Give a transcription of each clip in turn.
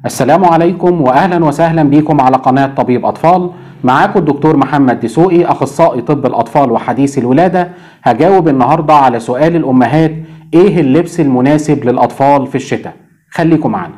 السلام عليكم واهلا وسهلا بكم على قناه طبيب اطفال معاكم الدكتور محمد دسوقي اخصائي طب الاطفال وحديث الولاده هجاوب النهارده على سؤال الامهات ايه اللبس المناسب للاطفال في الشتاء خليكم معانا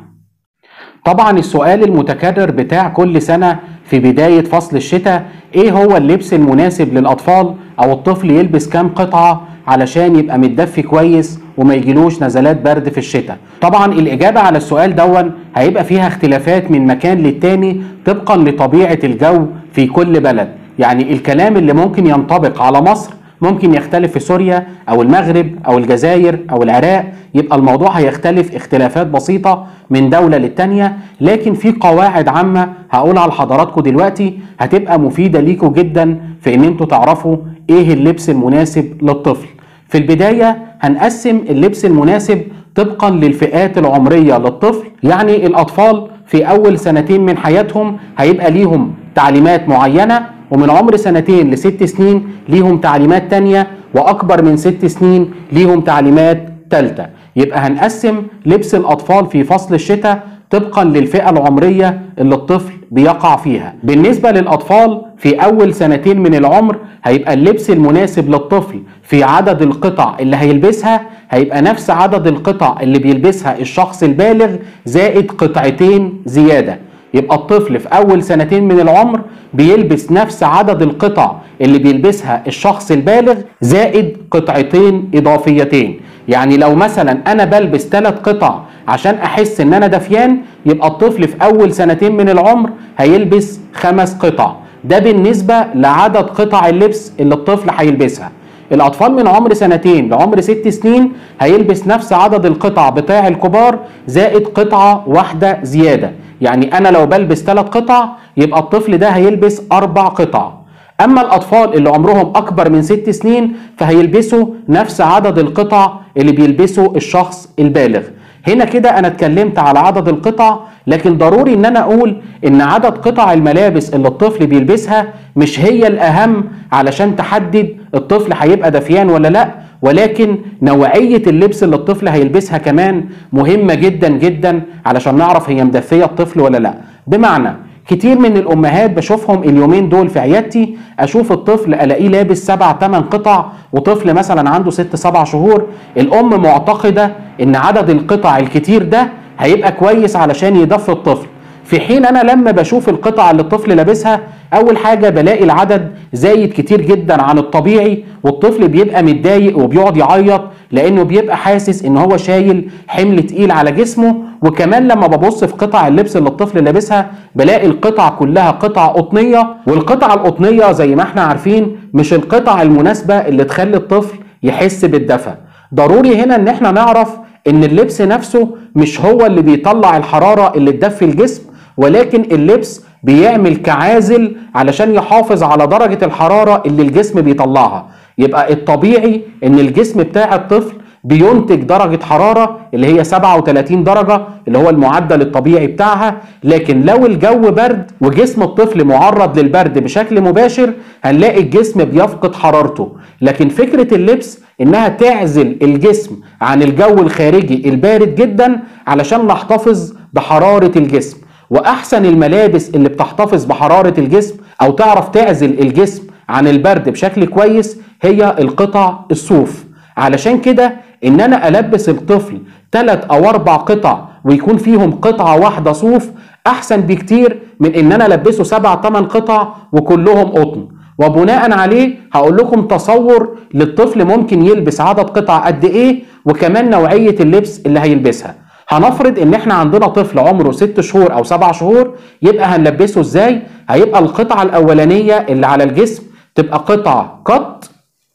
طبعا السؤال المتكرر بتاع كل سنه في بدايه فصل الشتاء ايه هو اللبس المناسب للاطفال او الطفل يلبس كام قطعه علشان يبقى متدفي كويس وما يجيلوش نزلات برد في الشتاء طبعا الاجابه على السؤال دون هيبقى فيها اختلافات من مكان للتاني طبقا لطبيعه الجو في كل بلد يعني الكلام اللي ممكن ينطبق على مصر ممكن يختلف في سوريا او المغرب او الجزائر او العراق يبقى الموضوع هيختلف اختلافات بسيطه من دوله للتانيه لكن في قواعد عامه هقولها لحضراتكم دلوقتي هتبقى مفيده ليكم جدا في ان انتوا تعرفوا ايه اللبس المناسب للطفل في البدايه هنقسم اللبس المناسب طبقا للفئات العمريه للطفل يعني الاطفال في اول سنتين من حياتهم هيبقى ليهم تعليمات معينه ومن عمر سنتين لست سنين ليهم تعليمات تانية وأكبر من ست سنين ليهم تعليمات تالتة يبقى هنقسم لبس الأطفال في فصل الشتاء طبقا للفئة العمرية اللي الطفل بيقع فيها بالنسبة للأطفال في أول سنتين من العمر هيبقى اللبس المناسب للطفل في عدد القطع اللي هيلبسها هيبقى نفس عدد القطع اللي بيلبسها الشخص البالغ زائد قطعتين زيادة يبقى الطفل في أول سنتين من العمر بيلبس نفس عدد القطع اللي بيلبسها الشخص البالغ زائد قطعتين إضافيتين يعني لو مثلا أنا بلبس ثلاث قطع عشان أحس إن أنا دفيان يبقى الطفل في أول سنتين من العمر هيلبس خمس قطع ده بالنسبة لعدد قطع اللبس اللي الطفل هيلبسها الأطفال من عمر سنتين لعمر ست سنين هيلبس نفس عدد القطع بتاع الكبار زائد قطعة واحدة زيادة يعني أنا لو بلبس ثلاث قطع يبقى الطفل ده هيلبس أربع قطع أما الأطفال اللي عمرهم أكبر من ست سنين فهيلبسوا نفس عدد القطع اللي بيلبسه الشخص البالغ هنا كده أنا اتكلمت على عدد القطع لكن ضروري ان انا اقول ان عدد قطع الملابس اللي الطفل بيلبسها مش هي الاهم علشان تحدد الطفل هيبقى دفيان ولا لا ولكن نوعية اللبس اللي الطفل هيلبسها كمان مهمة جدا جدا علشان نعرف هي مدفية الطفل ولا لا بمعنى كتير من الامهات بشوفهم اليومين دول في عيادتي اشوف الطفل الاقيه لابس سبع ثمان قطع وطفل مثلا عنده ست سبع شهور الام معتقده ان عدد القطع الكتير ده هيبقى كويس علشان يدفي الطفل في حين انا لما بشوف القطع اللي الطفل لابسها اول حاجه بلاقي العدد زايد كتير جدا عن الطبيعي والطفل بيبقى متضايق وبيقعد يعيط لانه بيبقى حاسس ان هو شايل حمل تقيل على جسمه وكمان لما ببص في قطع اللبس اللي الطفل لابسها بلاقي القطع كلها قطع قطنيه والقطع القطنيه زي ما احنا عارفين مش القطع المناسبه اللي تخلي الطفل يحس بالدفى ضروري هنا ان احنا نعرف ان اللبس نفسه مش هو اللي بيطلع الحراره اللي تدفي الجسم ولكن اللبس بيعمل كعازل علشان يحافظ على درجة الحرارة اللي الجسم بيطلعها يبقى الطبيعي ان الجسم بتاع الطفل بينتج درجة حرارة اللي هي 37 درجة اللي هو المعدل الطبيعي بتاعها لكن لو الجو برد وجسم الطفل معرض للبرد بشكل مباشر هنلاقي الجسم بيفقد حرارته لكن فكرة اللبس انها تعزل الجسم عن الجو الخارجي البارد جدا علشان نحتفظ بحرارة الجسم واحسن الملابس اللي بتحتفظ بحرارة الجسم او تعرف تعزل الجسم عن البرد بشكل كويس هي القطع الصوف علشان كده ان انا البس الطفل ثلاث او اربع قطع ويكون فيهم قطعة واحدة صوف احسن بكتير من ان انا البسه سبع ثمان قطع وكلهم قطن وبناء عليه هقول لكم تصور للطفل ممكن يلبس عدد قطع قد ايه وكمان نوعية اللبس اللي هيلبسها هنفرض ان احنا عندنا طفل عمره ست شهور او سبع شهور يبقى هنلبسه ازاي هيبقى القطعة الاولانية اللي على الجسم تبقى قطعة قط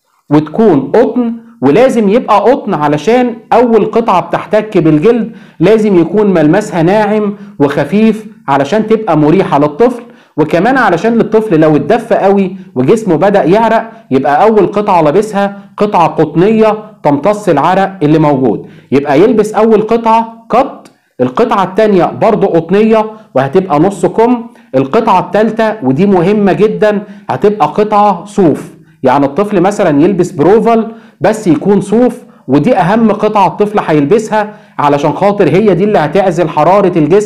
وتكون قطن ولازم يبقى قطن علشان اول قطعة بتحتك بالجلد لازم يكون ملمسها ناعم وخفيف علشان تبقى مريحة للطفل وكمان علشان للطفل لو اتدفى قوي وجسمه بدأ يعرق يبقى أول قطعة لابسها قطعة قطنية تمتص العرق اللي موجود يبقى يلبس أول قطعة قط القطعة التانية برضو قطنية وهتبقى نص كم القطعة التالتة ودي مهمة جدا هتبقى قطعة صوف يعني الطفل مثلا يلبس بروفل بس يكون صوف ودي اهم قطعة الطفل هيلبسها علشان خاطر هي دي اللي هتعزل حرارة الجسم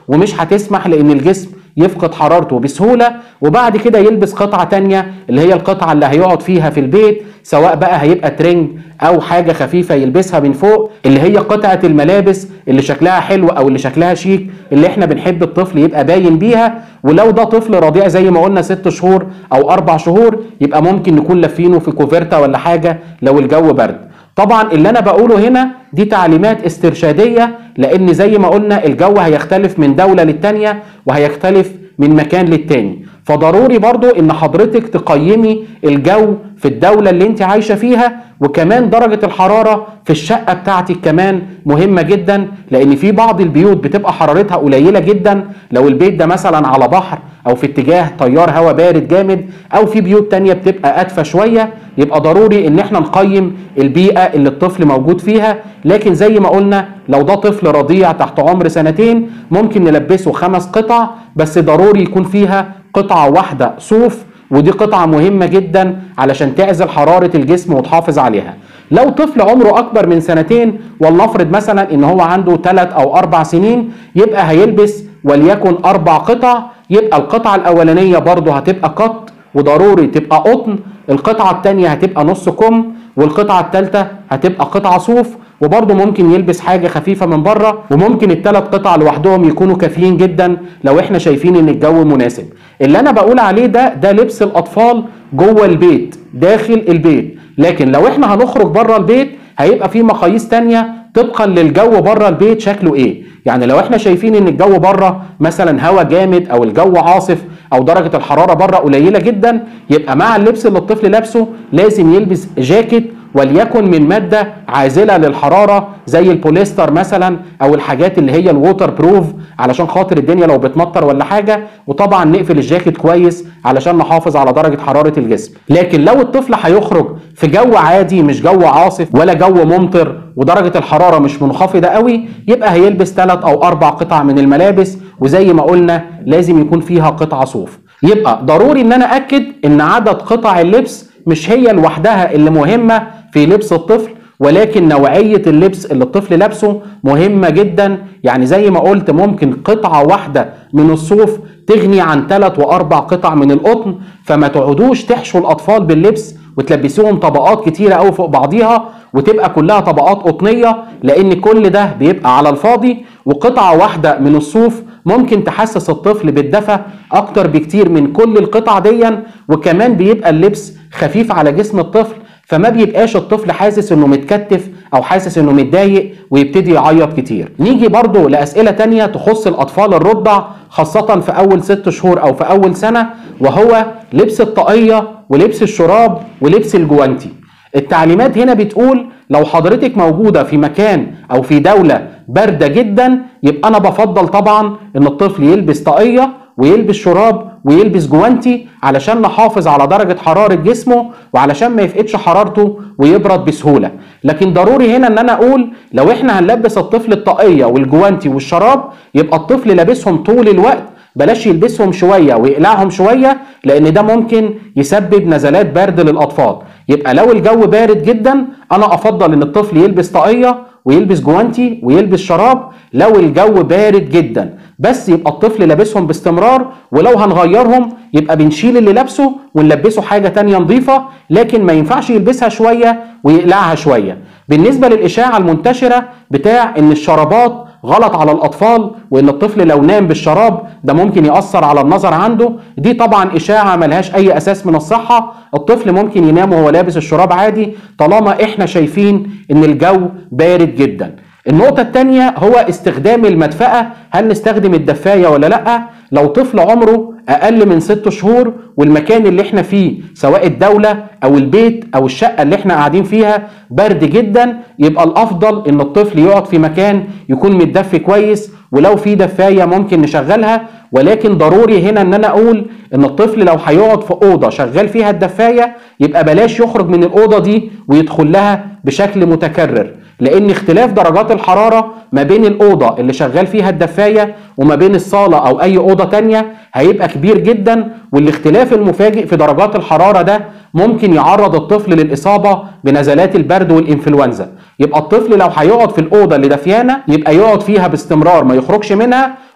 ومش هتسمح لان الجسم يفقد حرارته بسهولة وبعد كده يلبس قطعة تانية اللي هي القطعة اللي هيقعد فيها في البيت سواء بقى هيبقى ترنج او حاجة خفيفة يلبسها من فوق اللي هي قطعة الملابس اللي شكلها حلو او اللي شكلها شيك اللي احنا بنحب الطفل يبقى باين بيها ولو ده طفل رضيع زي ما قلنا ست شهور او اربع شهور يبقى ممكن نكون لافينه في كوفرتا ولا حاجة لو الجو برد طبعا اللي انا بقوله هنا دي تعليمات استرشاديه لان زي ما قلنا الجو هيختلف من دوله للتانيه وهيختلف من مكان للتاني فضروري برضو ان حضرتك تقيمي الجو في الدولة اللي انت عايشة فيها وكمان درجة الحرارة في الشقة بتاعتك كمان مهمة جدا لان في بعض البيوت بتبقى حرارتها قليلة جدا لو البيت ده مثلا على بحر او في اتجاه تيار هواء بارد جامد او في بيوت تانية بتبقى ادفى شوية يبقى ضروري ان احنا نقيم البيئة اللي الطفل موجود فيها لكن زي ما قلنا لو ده طفل رضيع تحت عمر سنتين ممكن نلبسه خمس قطع بس ضروري يكون فيها قطعة واحدة صوف ودي قطعة مهمة جدا علشان تعزل حرارة الجسم وتحافظ عليها لو طفل عمره أكبر من سنتين ولنفرض مثلا إن هو عنده ثلاث أو أربع سنين يبقى هيلبس وليكن أربع قطع يبقى القطعة الأولانية برضه هتبقى قط وضروري تبقى قطن القطعة الثانية هتبقى نص كم والقطعة الثالثة هتبقى قطعة صوف وبرضه ممكن يلبس حاجة خفيفة من بره وممكن الثلاث قطع لوحدهم يكونوا كافيين جدا لو احنا شايفين ان الجو مناسب اللي انا بقول عليه ده ده لبس الاطفال جوه البيت داخل البيت لكن لو احنا هنخرج بره البيت هيبقى في مقاييس تانية طبقا للجو بره البيت شكله ايه يعني لو احنا شايفين ان الجو بره مثلا هوا جامد او الجو عاصف او درجه الحراره بره قليله جدا يبقى مع اللبس اللي الطفل لابسه لازم يلبس جاكيت وليكن من مادة عازلة للحرارة زي البوليستر مثلا أو الحاجات اللي هي الووتر بروف علشان خاطر الدنيا لو بتمطر ولا حاجة وطبعا نقفل الجاكيت كويس علشان نحافظ على درجة حرارة الجسم لكن لو الطفل هيخرج في جو عادي مش جو عاصف ولا جو ممطر ودرجة الحرارة مش منخفضة قوي يبقى هيلبس ثلاث أو أربع قطع من الملابس وزي ما قلنا لازم يكون فيها قطعة صوف يبقى ضروري ان انا اكد ان عدد قطع اللبس مش هي لوحدها اللي مهمة في لبس الطفل ولكن نوعية اللبس اللي الطفل لابسه مهمة جدا يعني زي ما قلت ممكن قطعة واحدة من الصوف تغني عن ثلاث وأربع قطع من القطن فما تقعدوش تحشوا الأطفال باللبس وتلبسوهم طبقات كتيرة أوي فوق بعضيها وتبقى كلها طبقات قطنية لأن كل ده بيبقى على الفاضي وقطعة واحدة من الصوف ممكن تحسس الطفل بالدفى أكتر بكتير من كل القطع ديا وكمان بيبقى اللبس خفيف على جسم الطفل فما بيبقاش الطفل حاسس انه متكتف او حاسس انه متضايق ويبتدي يعيط كتير نيجي برضو لاسئله تانية تخص الاطفال الرضع خاصه في اول ست شهور او في اول سنه وهو لبس الطاقيه ولبس الشراب ولبس الجوانتي التعليمات هنا بتقول لو حضرتك موجوده في مكان او في دوله بارده جدا يبقى انا بفضل طبعا ان الطفل يلبس طاقيه ويلبس شراب ويلبس جوانتي علشان نحافظ على درجة حرارة جسمه وعلشان ما يفقدش حرارته ويبرد بسهولة لكن ضروري هنا ان انا اقول لو احنا هنلبس الطفل الطاقية والجوانتي والشراب يبقى الطفل لابسهم طول الوقت بلاش يلبسهم شوية ويقلعهم شوية لان ده ممكن يسبب نزلات برد للاطفال يبقى لو الجو بارد جدا انا افضل ان الطفل يلبس طاقية ويلبس جوانتي ويلبس شراب لو الجو بارد جدا بس يبقى الطفل لابسهم باستمرار ولو هنغيرهم يبقى بنشيل اللي لابسه ونلبسه حاجة تانية نظيفة لكن ما ينفعش يلبسها شوية ويقلعها شوية بالنسبة للإشاعة المنتشرة بتاع إن الشرابات غلط على الأطفال وإن الطفل لو نام بالشراب ده ممكن يأثر على النظر عنده دي طبعا إشاعة ملهاش أي أساس من الصحة الطفل ممكن ينام وهو لابس الشراب عادي طالما إحنا شايفين إن الجو بارد جدا النقطة الثانية هو استخدام المدفأة هل نستخدم الدفاية ولا لأ لو طفل عمره أقل من ست شهور والمكان اللي احنا فيه سواء الدولة أو البيت أو الشقة اللي احنا قاعدين فيها برد جدا يبقى الأفضل إن الطفل يقعد في مكان يكون متدفي كويس ولو في دفاية ممكن نشغلها ولكن ضروري هنا ان انا اقول ان الطفل لو هيقعد في اوضه شغال فيها الدفايه يبقى بلاش يخرج من الاوضه دي ويدخل لها بشكل متكرر لان اختلاف درجات الحراره ما بين الاوضه اللي شغال فيها الدفايه وما بين الصاله او اي اوضه تانية هيبقى كبير جدا والاختلاف المفاجئ في درجات الحراره ده ممكن يعرض الطفل للاصابه بنزلات البرد والانفلونزا يبقى الطفل لو هيقعد في الاوضه اللي دافيانه يبقى يقعد فيها باستمرار ما يخرجش منها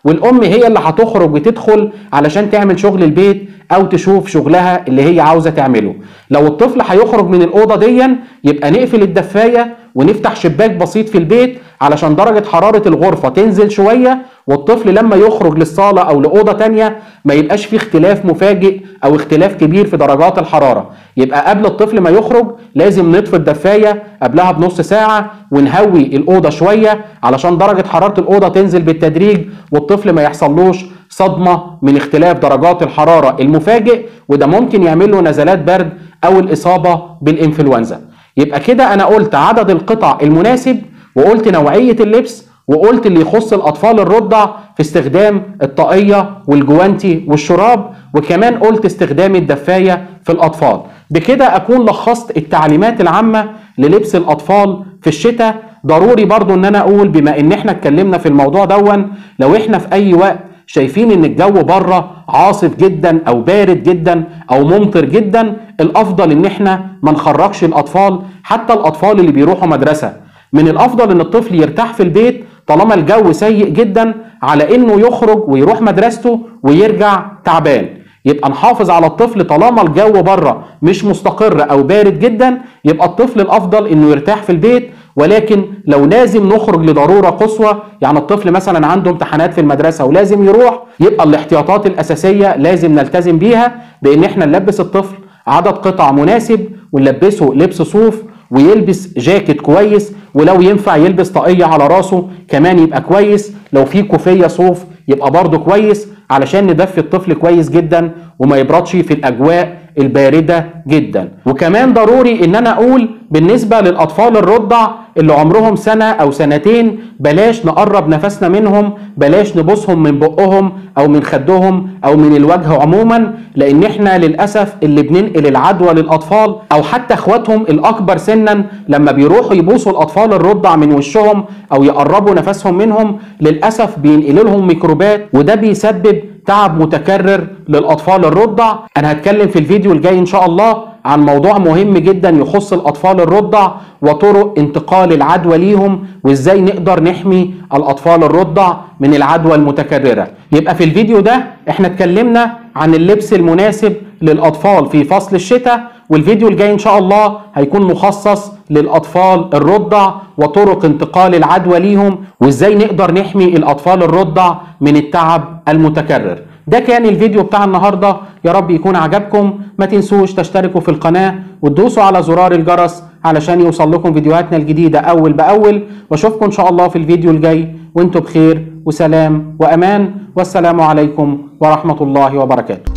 والام هي اللي هتخرج وتدخل علشان تعمل شغل البيت او تشوف شغلها اللي هي عاوزه تعمله لو الطفل هيخرج من الاوضه ديا يبقى نقفل الدفايه ونفتح شباك بسيط في البيت علشان درجه حراره الغرفه تنزل شويه والطفل لما يخرج للصاله او لاوضه تانية ما يبقاش فيه اختلاف مفاجئ او اختلاف كبير في درجات الحراره يبقى قبل الطفل ما يخرج لازم نطفي الدفايه قبلها بنص ساعه ونهوي الاوضه شويه علشان درجه حراره الاوضه تنزل بالتدريج والطفل ما يحصلوش صدمه من اختلاف درجات الحراره المفاجئ وده ممكن يعمل له نزلات برد او الاصابه بالانفلونزا يبقى كده انا قلت عدد القطع المناسب وقلت نوعيه اللبس وقلت اللي يخص الاطفال الرضع في استخدام الطاقيه والجوانتي والشراب وكمان قلت استخدام الدفايه في الاطفال بكده اكون لخصت التعليمات العامه للبس الاطفال في الشتاء ضروري برضو ان انا اقول بما ان احنا اتكلمنا في الموضوع دون لو احنا في اي وقت شايفين ان الجو بره عاصف جدا او بارد جدا او ممطر جدا الافضل ان احنا ما نخرجش الاطفال حتى الاطفال اللي بيروحوا مدرسه من الافضل ان الطفل يرتاح في البيت طالما الجو سيء جدا على انه يخرج ويروح مدرسته ويرجع تعبان يبقى نحافظ على الطفل طالما الجو بره مش مستقر او بارد جدا يبقى الطفل الافضل انه يرتاح في البيت ولكن لو لازم نخرج لضروره قصوى يعني الطفل مثلا عنده امتحانات في المدرسه ولازم يروح يبقى الاحتياطات الاساسيه لازم نلتزم بيها بان احنا نلبس الطفل عدد قطع مناسب ونلبسه لبس صوف ويلبس جاكيت كويس ولو ينفع يلبس طاقية على راسه كمان يبقى كويس لو في كوفية صوف يبقى برضه كويس علشان ندفي الطفل كويس جدا وما يبردش في الأجواء الباردة جدا وكمان ضروري ان انا اقول بالنسبة للاطفال الرضع اللي عمرهم سنة او سنتين بلاش نقرب نفسنا منهم بلاش نبوسهم من بقهم او من خدهم او من الوجه عموما لان احنا للاسف اللي بننقل العدوى للاطفال او حتى اخواتهم الاكبر سنا لما بيروحوا يبوسوا الاطفال الرضع من وشهم او يقربوا نفسهم منهم للاسف بينقلوا لهم ميكروبات وده بيسبب تعب متكرر للاطفال الرضع انا هتكلم في الفيديو الجاي ان شاء الله عن موضوع مهم جدا يخص الاطفال الرضع وطرق انتقال العدوى ليهم وازاي نقدر نحمي الاطفال الرضع من العدوى المتكرره يبقى في الفيديو ده احنا اتكلمنا عن اللبس المناسب للاطفال في فصل الشتاء والفيديو الجاي ان شاء الله هيكون مخصص للاطفال الرضع وطرق انتقال العدوى ليهم وازاي نقدر نحمي الاطفال الرضع من التعب المتكرر ده كان الفيديو بتاع النهارده يا رب يكون عجبكم ما تنسوش تشتركوا في القناه وتدوسوا على زرار الجرس علشان يوصل لكم فيديوهاتنا الجديده اول باول واشوفكم ان شاء الله في الفيديو الجاي وانتم بخير وسلام وامان والسلام عليكم ورحمه الله وبركاته